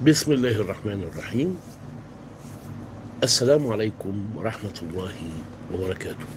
بسم الله الرحمن الرحيم السلام عليكم ورحمة الله وبركاته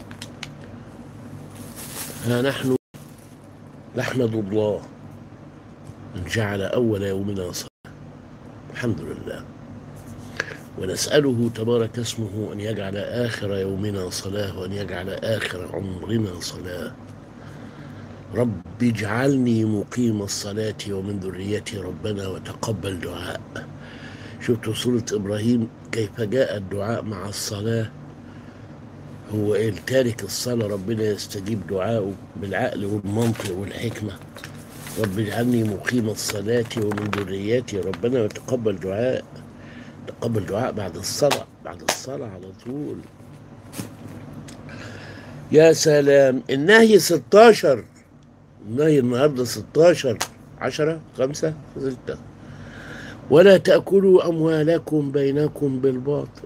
ها نحن نحمد الله أن جعل أول يومنا صلاة الحمد لله ونسأله تبارك اسمه أن يجعل آخر يومنا صلاة وأن يجعل آخر عمرنا صلاة رب اجعلني مقيم الصلاة ومن ذريتي ربنا وتقبل دعاء شفت سورة إبراهيم كيف جاء الدعاء مع الصلاة هو التارك الصلاة ربنا يستجيب دعاءه بالعقل والمنطق والحكمة رب اجعلني مقيم الصلاة ومن ذريتي ربنا وتقبل دعاء تقبل دعاء بعد الصلاة بعد الصلاة على طول يا سلام النهي 16 النهي النهارده 16 10 5 6 ولا تأكلوا أموالكم بينكم بالباطل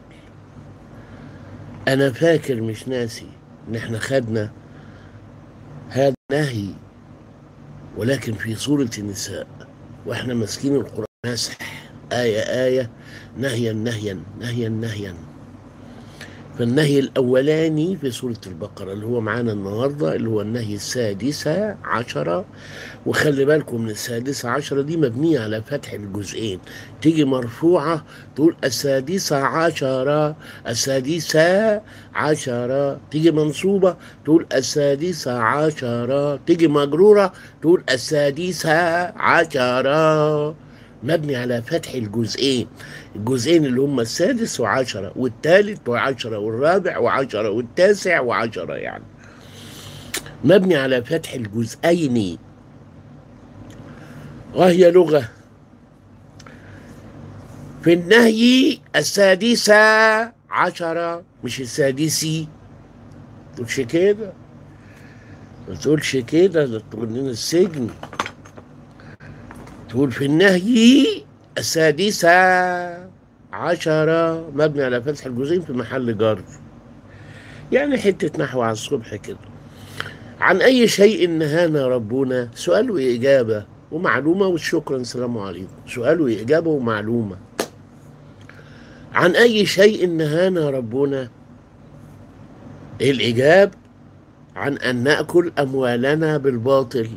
أنا فاكر مش ناسي إن إحنا خدنا هذا النهي ولكن في سورة النساء وإحنا ماسكين القرآن مسح آية آية نهيا نهيا نهيا نهيا فالنهي الأولاني في سورة البقرة اللي هو معانا النهاردة اللي هو النهي السادسة عشرة وخلي بالكم من السادسة عشرة دي مبنية على فتح الجزئين تيجي مرفوعة تقول السادسة عشرة السادسة عشرة تيجي منصوبة تقول السادسة عشرة تيجي مجرورة تقول السادسة عشرة مبني على فتح الجزئين الجزئين اللي هم السادس وعشرة والثالث وعشرة والرابع وعشرة والتاسع وعشرة يعني مبني على فتح الجزئين وهي لغة في النهي السادسة عشرة مش السادسي تقولش كده ما تقولش كده ده تقول لنا السجن تقول في النهي السادسة عشرة مبني على فتح الجزئين في محل جر يعني حتة نحو على الصبح كده عن أي شيء نهانا ربنا سؤال وإجابة ومعلومة والشكرا السلام عليكم سؤال وإجابة ومعلومة عن أي شيء نهانا ربنا الإجابة عن أن نأكل أموالنا بالباطل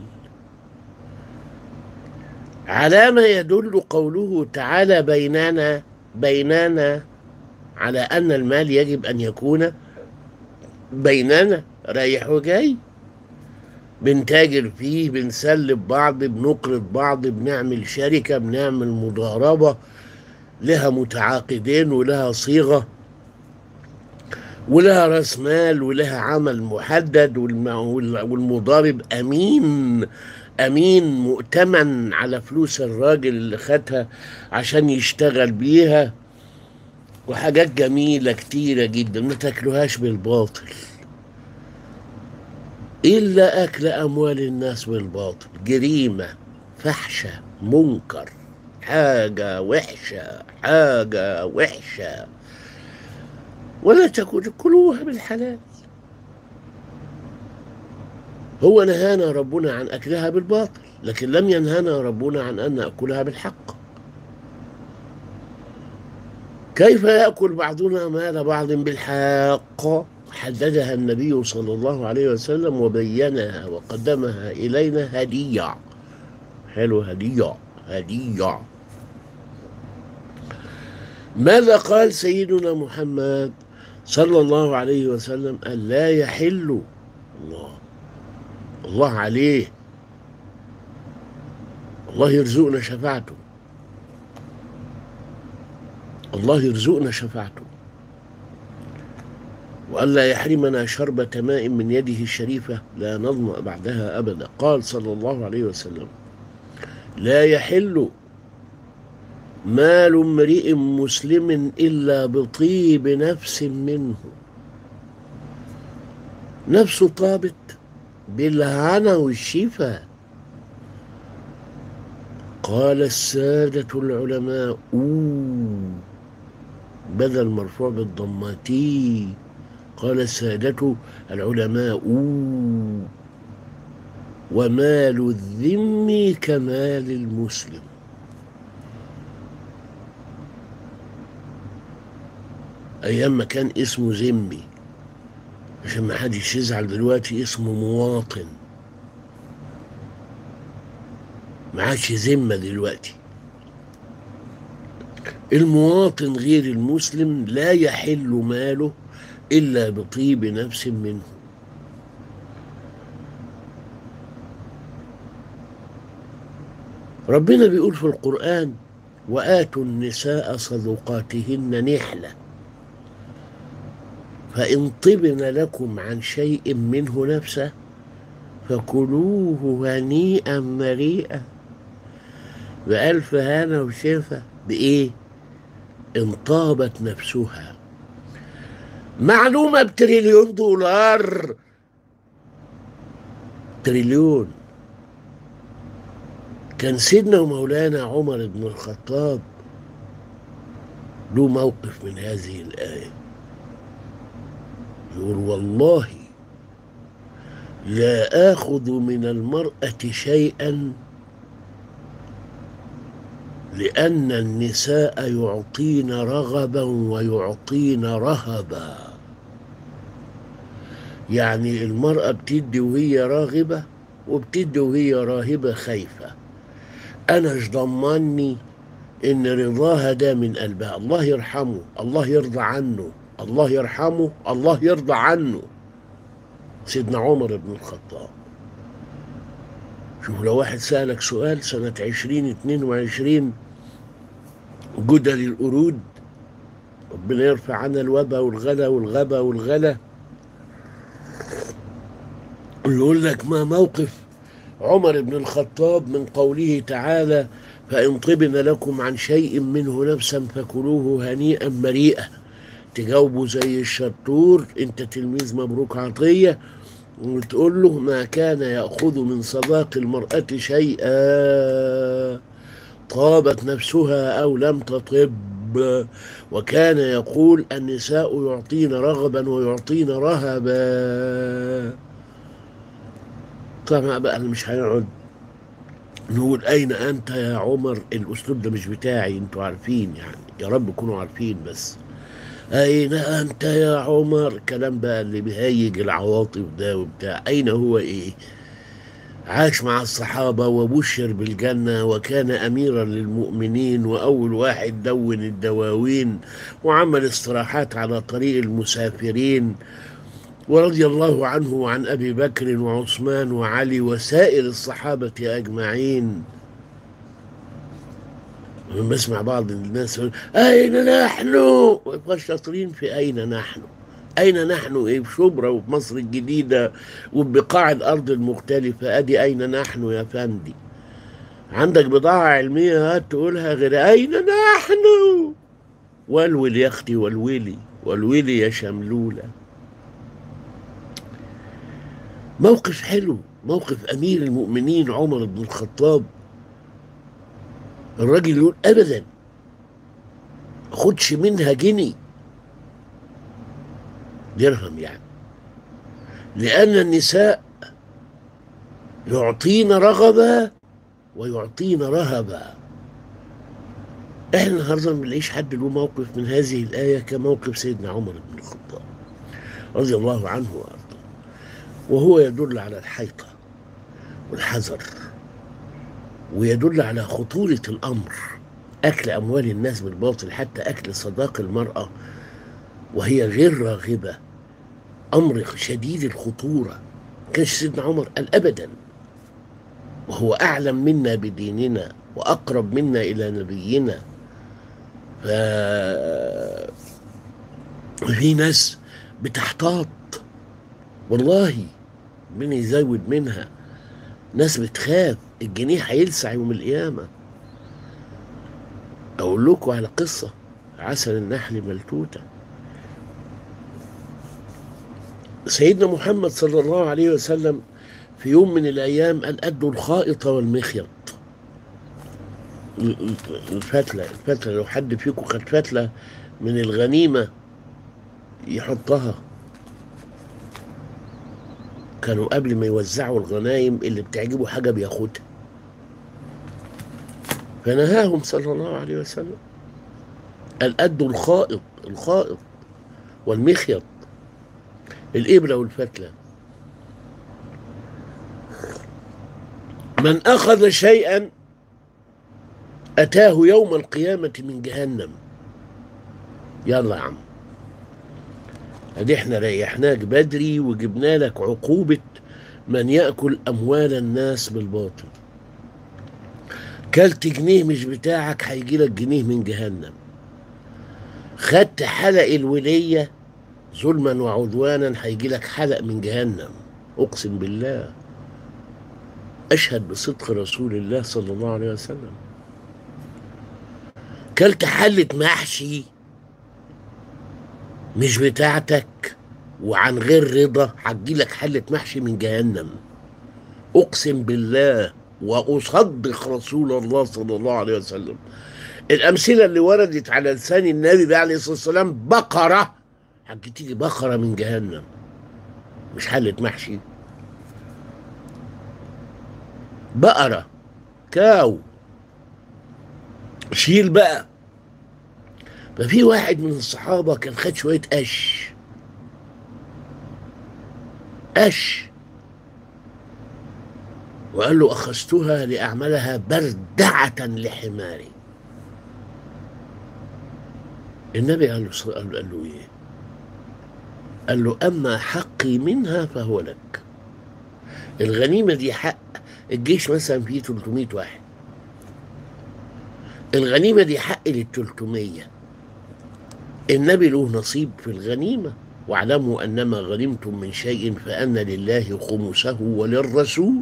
على ما يدل قوله تعالى بيننا بيننا على أن المال يجب أن يكون بيننا رايح وجاي بنتاجر فيه بنسلب بعض بنقرض بعض بنعمل شركة بنعمل مضاربة لها متعاقدين ولها صيغة ولها راس مال ولها عمل محدد والمضارب أمين امين مؤتمن على فلوس الراجل اللي خدها عشان يشتغل بيها وحاجات جميلة كتيرة جدا ما تاكلوهاش بالباطل إلا أكل أموال الناس بالباطل جريمة فحشة منكر حاجة وحشة حاجة وحشة ولا تاكلوا كلوها بالحلال هو نهانا ربنا عن أكلها بالباطل لكن لم ينهانا ربنا عن أن نأكلها بالحق كيف يأكل بعضنا مال بعض بالحق حددها النبي صلى الله عليه وسلم وبينها وقدمها إلينا هدية حلو هدية هدية ماذا قال سيدنا محمد صلى الله عليه وسلم أن لا يحل الله الله عليه الله يرزقنا شفاعته الله يرزقنا شفاعته وألا يحرمنا شربة ماء من يده الشريفة لا نظمأ بعدها أبدا قال صلى الله عليه وسلم لا يحل مال امرئ مسلم إلا بطيب نفس منه نفسه طابت بالهنا والشفا قال السادة العلماء أوه بدل مرفوع بالضماتي قال السادة العلماء أوه ومال الذم كمال المسلم ايام ما كان اسمه ذمي عشان ما حدش يزعل دلوقتي اسمه مواطن ما عادش ذمه دلوقتي المواطن غير المسلم لا يحل ماله الا بطيب نفس منه ربنا بيقول في القرآن وآتوا النساء صدقاتهن نحلة فإن طبن لكم عن شيء منه نفسه فكلوه هنيئا مريئا بألف هنا وشفا بإيه؟ إن طابت نفسها معلومة بتريليون دولار تريليون كان سيدنا ومولانا عمر بن الخطاب له موقف من هذه الآية يقول والله لا آخذ من المرأة شيئا لأن النساء يعطين رغبا ويعطين رهبا يعني المرأة بتدي وهي راغبة وبتدي وهي راهبة خايفة أنا مش ضمني إن رضاها ده من قلبها الله يرحمه الله يرضى عنه الله يرحمه الله يرضى عنه سيدنا عمر بن الخطاب شوف لو واحد سألك سؤال سنة عشرين اتنين وعشرين جدل القرود ربنا يرفع عنا الوبا والغلا والغبا والغلا يقول لك ما موقف عمر بن الخطاب من قوله تعالى فإن طبن لكم عن شيء منه نفسا فكلوه هنيئا مريئا تجاوبوا زي الشطور انت تلميذ مبروك عطية وتقول له ما كان يأخذ من صداق المرأة شيئا طابت نفسها أو لم تطب وكان يقول النساء يعطين رغبا ويعطين رهبا طبعا بقى أنا مش هنقعد نقول أين أنت يا عمر الأسلوب ده مش بتاعي أنتوا عارفين يعني يا رب تكونوا عارفين بس أين أنت يا عمر الكلام بقى اللي بيهيج العواطف ده وبتاع أين هو إيه عاش مع الصحابة وبشر بالجنة وكان أميرا للمؤمنين وأول واحد دون الدواوين وعمل استراحات على طريق المسافرين ورضي الله عنه وعن أبي بكر وعثمان وعلي وسائر الصحابة أجمعين لما بسمع بعض الناس يقول أين نحن؟ ويبقى شاطرين في أين نحن؟ أين نحن إيه في شبرا وفي مصر الجديدة وبقاع الأرض المختلفة أدي أين نحن يا فندي عندك بضاعة علمية هات تقولها غير أين نحن والول يا أختي والولي والولي يا شملولة موقف حلو موقف أمير المؤمنين عمر بن الخطاب الراجل يقول أبدا خدش منها جنيه درهم يعني لأن النساء يعطين رغبة ويعطين رهبة احنا النهارده ما بنلاقيش حد له موقف من هذه الآية كموقف سيدنا عمر بن الخطاب رضي الله عنه وأرضاه وهو يدل على الحيطة والحذر ويدل على خطورة الأمر أكل أموال الناس بالباطل حتى أكل صداق المرأة وهي غير راغبة أمر شديد الخطورة كانش سيدنا عمر قال أبدا وهو أعلم منا بديننا وأقرب منا إلى نبينا ف في ناس بتحتاط والله من يزود منها ناس بتخاف الجنيه هيلسع يوم القيامة أقول لكم على قصة عسل النحل ملتوته سيدنا محمد صلى الله عليه وسلم في يوم من الأيام قال أدوا الخائط والمخيط الفتلة الفتلة لو حد فيكم خد فتلة من الغنيمة يحطها كانوا قبل ما يوزعوا الغنايم اللي بتعجبه حاجة بياخدها فنهاهم صلى الله عليه وسلم قال أدوا الخائط الخائط والمخيط الإبرة والفتلة من أخذ شيئا أتاه يوم القيامة من جهنم يلا يا عم ادي احنا ريحناك بدري وجبنا لك عقوبة من يأكل أموال الناس بالباطل كلت جنيه مش بتاعك هيجي لك جنيه من جهنم خدت حلق الولية ظلما وعدوانا هيجي لك حلق من جهنم أقسم بالله أشهد بصدق رسول الله صلى الله عليه وسلم كلت حلة محشي مش بتاعتك وعن غير رضا هتجيلك حلة محشي من جهنم أقسم بالله وأصدق رسول الله صلى الله عليه وسلم الأمثلة اللي وردت على لسان النبي عليه الصلاة والسلام بقرة هتيجي بقرة من جهنم مش حلة محشي بقرة كاو شيل بقى ففي واحد من الصحابة كان خد شوية قش قش وقال له أخذتها لأعملها بردعة لحماري النبي قال له قال له إيه؟ قال له أما حقي منها فهو لك الغنيمة دي حق الجيش مثلا فيه 300 واحد الغنيمة دي حق لل 300 النبي له نصيب في الغنيمة واعلموا أنما غنمتم من شيء فأن لله خمسه وللرسول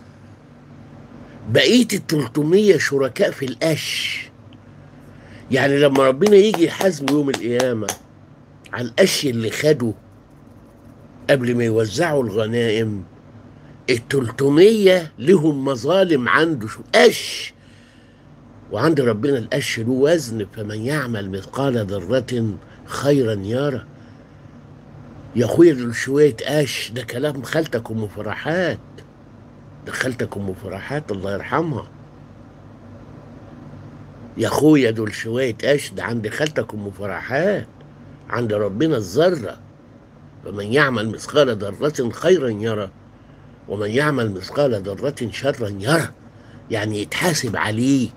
بقية ال 300 شركاء في القش يعني لما ربنا يجي يحاسبه يوم القيامة على القش اللي خده قبل ما يوزعوا الغنائم ال 300 لهم مظالم عنده شو قش وعند ربنا القش له وزن فمن يعمل مثقال ذرة خيرا يرى يا اخويا دول شوية قش ده كلام خالتك ام فرحات ده خالتك ام فرحات الله يرحمها يا اخويا دول شوية قش ده عند خالتك ام فرحات عند ربنا الذرة فمن يعمل مثقال ذرة خيرا يرى ومن يعمل مثقال ذرة شرا يرى يعني يتحاسب عليه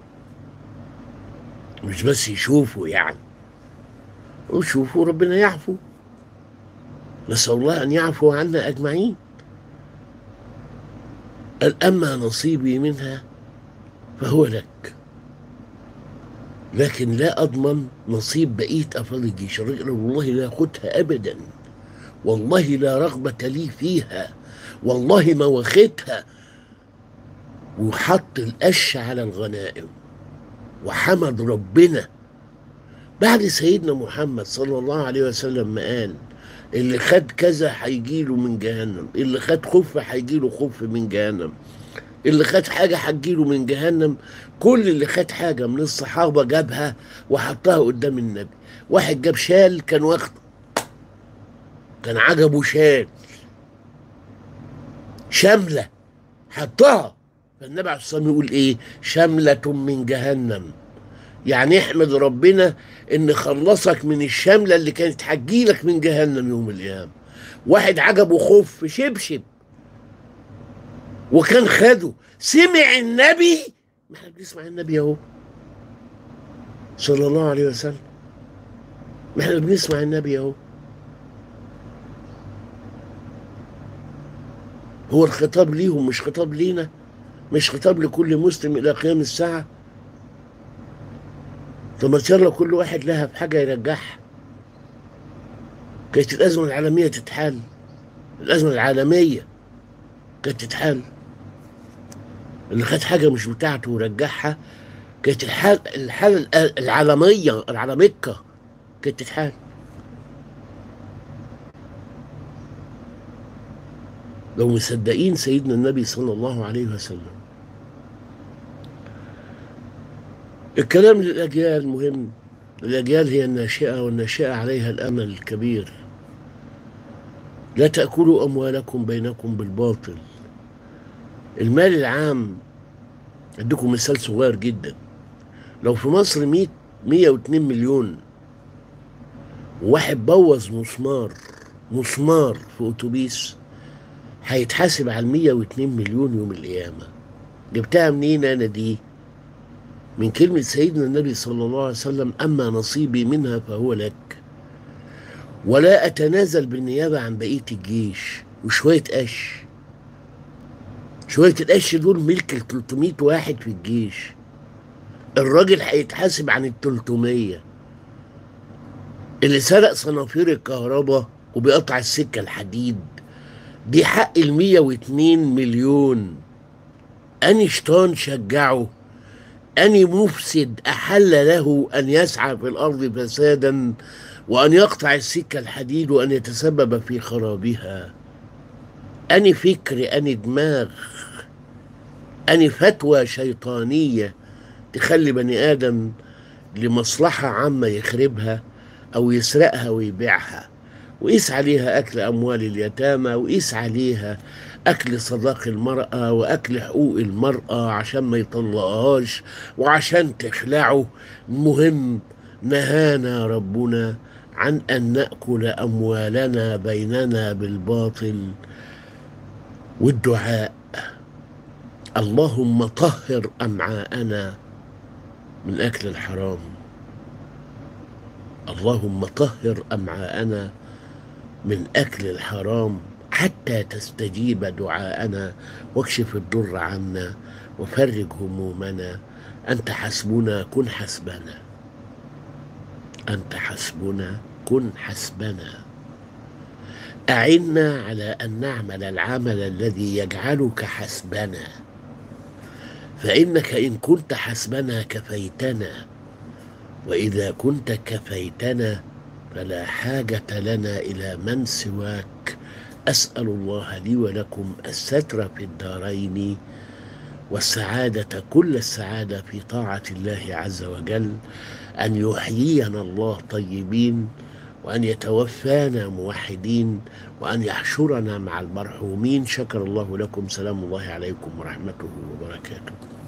مش بس يشوفه يعني وشوفوا ربنا يعفو نسأل الله أن يعفو عنا أجمعين قال أما نصيبي منها فهو لك لكن لا أضمن نصيب بقية أفراد الجيش الرجل والله لا أخدها أبدا والله لا رغبة لي فيها والله ما واخدها وحط القش على الغنائم وحمد ربنا بعد سيدنا محمد صلى الله عليه وسلم ما قال اللي خد كذا هيجيله من جهنم اللي خد خف هيجيله خف من جهنم اللي خد حاجة هتجيله من جهنم كل اللي خد حاجة من الصحابة جابها وحطها قدام النبي واحد جاب شال كان واخده كان عجبه شال شاملة حطها فالنبي عليه الصلاة والسلام يقول ايه شملة من جهنم يعني احمد ربنا ان خلصك من الشملة اللي كانت هتجيلك من جهنم يوم القيامة واحد عجبه خف شبشب وكان خده سمع النبي ما احنا بنسمع النبي اهو صلى الله عليه وسلم ما احنا بنسمع النبي اهو هو الخطاب ليهم مش خطاب لينا مش خطاب لكل مسلم الى قيام الساعه طب ما يلا كل واحد لها في حاجه يرجعها كانت الازمه العالميه تتحل الازمه العالميه كانت تتحل اللي خد حاجه مش بتاعته ورجعها كانت الحال الحاله العالميه العالميكه كانت تتحل لو مصدقين سيدنا النبي صلى الله عليه وسلم الكلام للأجيال مهم الأجيال هي الناشئة والناشئة عليها الأمل الكبير لا تأكلوا أموالكم بينكم بالباطل المال العام أديكم مثال صغير جدا لو في مصر 100 102 مليون وواحد بوظ مسمار مسمار في اتوبيس هيتحاسب على 102 مليون يوم القيامه جبتها منين انا دي من كلمة سيدنا النبي صلى الله عليه وسلم أما نصيبي منها فهو لك ولا أتنازل بالنيابة عن بقية الجيش وشوية قش شوية القش دول ملك ال 300 واحد في الجيش الراجل هيتحاسب عن ال 300 اللي سرق صنافير الكهرباء وبيقطع السكة الحديد دي حق ال 102 مليون أني شيطان شجعه أني مفسد أحل له أن يسعى في الأرض فسادا وأن يقطع السكة الحديد وأن يتسبب في خرابها أني فكر أني دماغ أني فتوى شيطانية تخلي بني آدم لمصلحة عامة يخربها أو يسرقها ويبيعها وقيس عليها أكل أموال اليتامى وقيس عليها أكل صداق المرأة وأكل حقوق المرأة عشان ما يطلقهاش وعشان تخلعه المهم نهانا ربنا عن أن نأكل أموالنا بيننا بالباطل والدعاء اللهم طهر أمعاءنا من أكل الحرام اللهم طهر أمعاءنا من أكل الحرام حتى تستجيب دعاءنا واكشف الضر عنا وفرج همومنا أنت حسبنا كن حسبنا أنت حسبنا كن حسبنا أعنا على أن نعمل العمل الذي يجعلك حسبنا فإنك إن كنت حسبنا كفيتنا وإذا كنت كفيتنا فلا حاجة لنا إلى من سواك أسأل الله لي ولكم الستر في الدارين والسعادة كل السعادة في طاعة الله عز وجل أن يحيينا الله طيبين وأن يتوفانا موحدين وأن يحشرنا مع المرحومين شكر الله لكم سلام الله عليكم ورحمته وبركاته